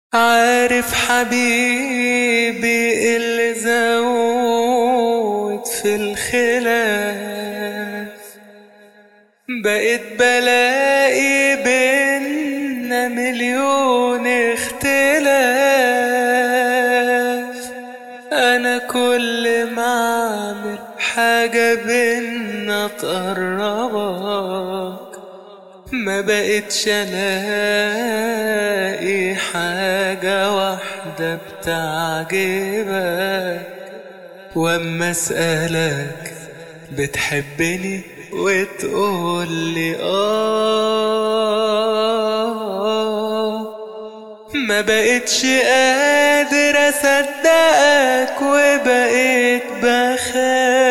عارف حبيبي اللي زود في الخلاف بقيت بلاقي بينا مليون اختلاف انا كل ما اعمل حاجة بينا تقربك ما بقتش الاقي حاجة واحدة بتعجبك واما اسألك بتحبني وتقولي اه ما بقتش قادر اصدقك وبقيت بخاف